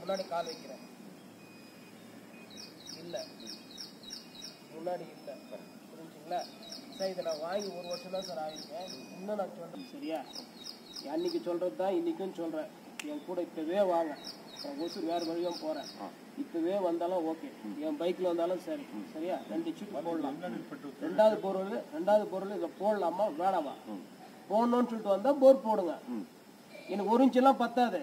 முன்னாடி கால் வைக்கிறேன் இல்லை முன்னாடி இல்லை புரிஞ்சுங்களா சார் இதை நான் வாங்கி ஒரு வருஷம் தான் சார் ஆகிருக்கேன் இன்னும் நான் சொல்கிறேன் சரியா அன்னைக்கு சொல்கிறது தான் இன்றைக்கும் சொல்கிறேன் என் கூட இப்போவே வாங்க நான் ஒசூர் வேறு வழியும் போகிறேன் இப்போவே வந்தாலும் ஓகே என் பைக்கில் வந்தாலும் சரி சரியா ரெண்டு சீட் போடலாம் ரெண்டாவது பொருள் ரெண்டாவது பொருள் இதை போடலாமா வேணாமா போடணும்னு சொல்லிட்டு வந்தால் போர் போடுங்க எனக்கு ஒரு இன்ச்செல்லாம் பத்தாது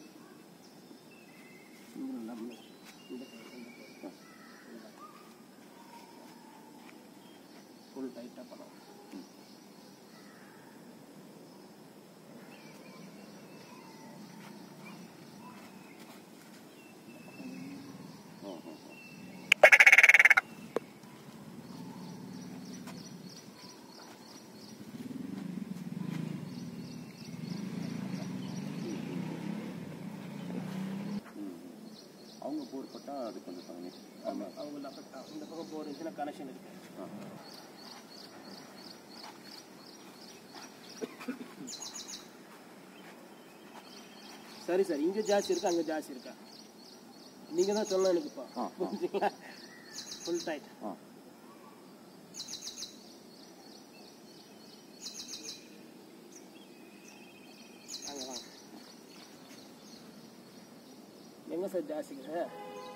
ஃபுல் டைட்டாக பண்ணலாம் அவங்க போர் போட்டா அது கொஞ்சம் கம்மி ஆமாம் அவங்க அஃபெக்ட் ஆகும் இந்த பக்கம் போர் இருந்துச்சுன்னா கனெக்ஷன் இருக்கு சரி சார் இங்கே ஜாஸ்தி இருக்கா அங்கே ஜாஸ்தி இருக்கா நீங்கள் தான் சொல்லணும் எனக்கு இப்போ ஆ, ஆ. புரிஞ்சுங்களா ஃபுல் டைட் ஆ அங்கே வாங்க எங்கே சார் ஜாஸ்திங்க சார்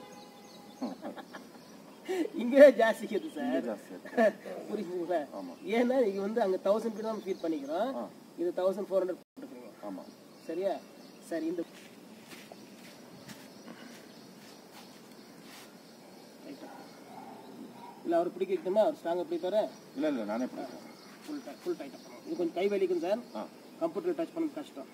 இங்கே ஜாஸ்திக்குது இங்கே சார் ஜாஸ்தி இருக்கு புரியுதுங்களா ஆமா. ஏன்னா இங்க வந்து அங்க தௌசண்ட் ஃபீட் தான் ஃபீட் பண்ணிக்கிறோம் ஆ. இது தௌசண்ட் ஃபோர் ஹண்ட்ரட் போட்டுருக்கீங்க ஆமாம் சரியா சரி இந்த ரைட்டா இல்லை அவர் பிடிக்க வைக்கணுமா அவர் ஸ்ட்ராங்காக பிடிப்பாரு இல்லை இல்லை நானே பிடிக்கிறேன் ஃபுல் டை ஃபுல் டைட்டாக பண்ணுவோம் இது கொஞ்சம் கை வலிக்கும் சார் ஆ கம்ப்யூட்டர் டச் பண்ண கஷ்டம்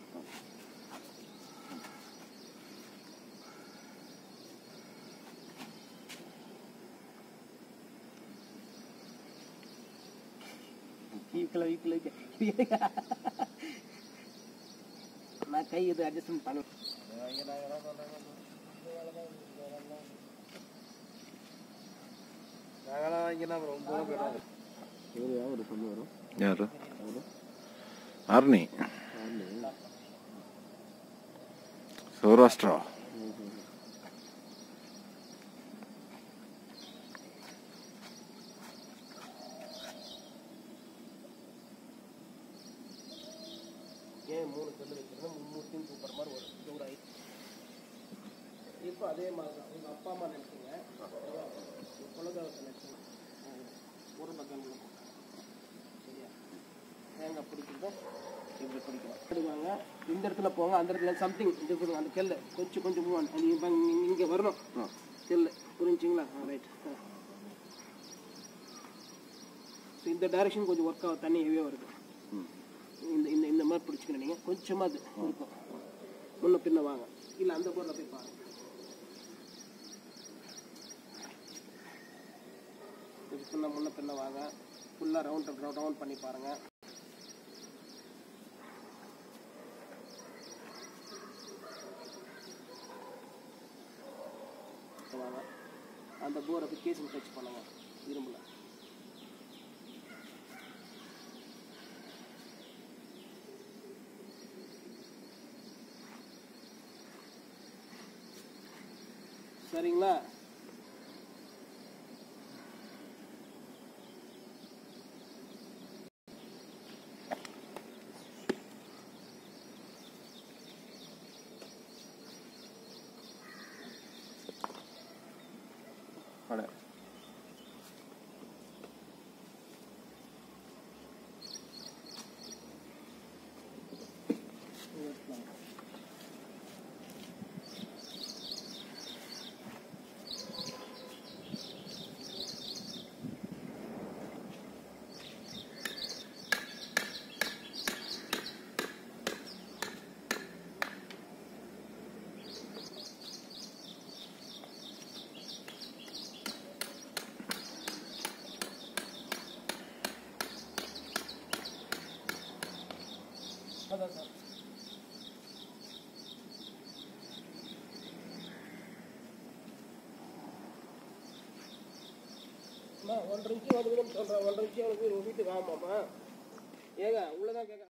வீக்கில் வீக்கில் நான் கை இது அட்ஜஸ்ட்மெண்ட் பண்ணுவேன் நாங்களாம் வாங்கினா ரொம்ப போயிடும் இவர் யார் சொல்லி வரும் ಯಾರು ಆರ್ನಿ ಸೌರಾಷ್ಟ್ರ ஏன் மூணு கல் வைக்கிறதுனா மும்மூர்த்தியும் சூப்பர் மாதிரி ஒரு தூரம் ஆயிடுச்சு இப்போ அதே மாதிரி தான் உங்கள் அப்பா அம்மா நினைச்சுங்க குலதெய்வத்தை நினைச்சுங்க ஒரு பக்கம் உள்ள பக்கம். சரியா தேங்காய் பிடிக்கிறத இப்படி பிடிக்கலாம் பிடிவாங்க இந்த இடத்துல போங்க அந்த இடத்துல சம்திங் இது கொடுங்க அந்த கெல்ல கொஞ்சம் கொஞ்சம் மூவ் ஆன் இங்கே வரணும் கெல்லு புரிஞ்சுங்களா ரைட் ஸோ இந்த டைரக்ஷன் கொஞ்சம் ஒர்க் ஆகும் தண்ணி ஹெவியாக வருது ம் இந்த இந்த இந்த மாதிரி பிடிச்சிக்கணும் நீங்கள் கொஞ்சமாக அது இருக்கும் முன்ன பின்ன வாங்க இல்லை அந்த பொருளை போய் பாருங்க இது ஃபுல்லாக முன்ன பின்ன வாங்க ஃபுல்லாக ரவுண்ட் ரவுண்ட் பண்ணி பாருங்க வாங்க அந்த போரை போய் கேசிங் டச் பண்ணுங்க இரும்புல சரிங்களா கடை அதான் சார் அம்மா ஒன்றரை இன்ச்சு வருதுன்னு சொல்கிறேன் ஒன்றரை இன்ச்சு அவனுக்கு வீட்டுக்கு ஆமாம்மா ஏங்க உள்ளதான் கேட்க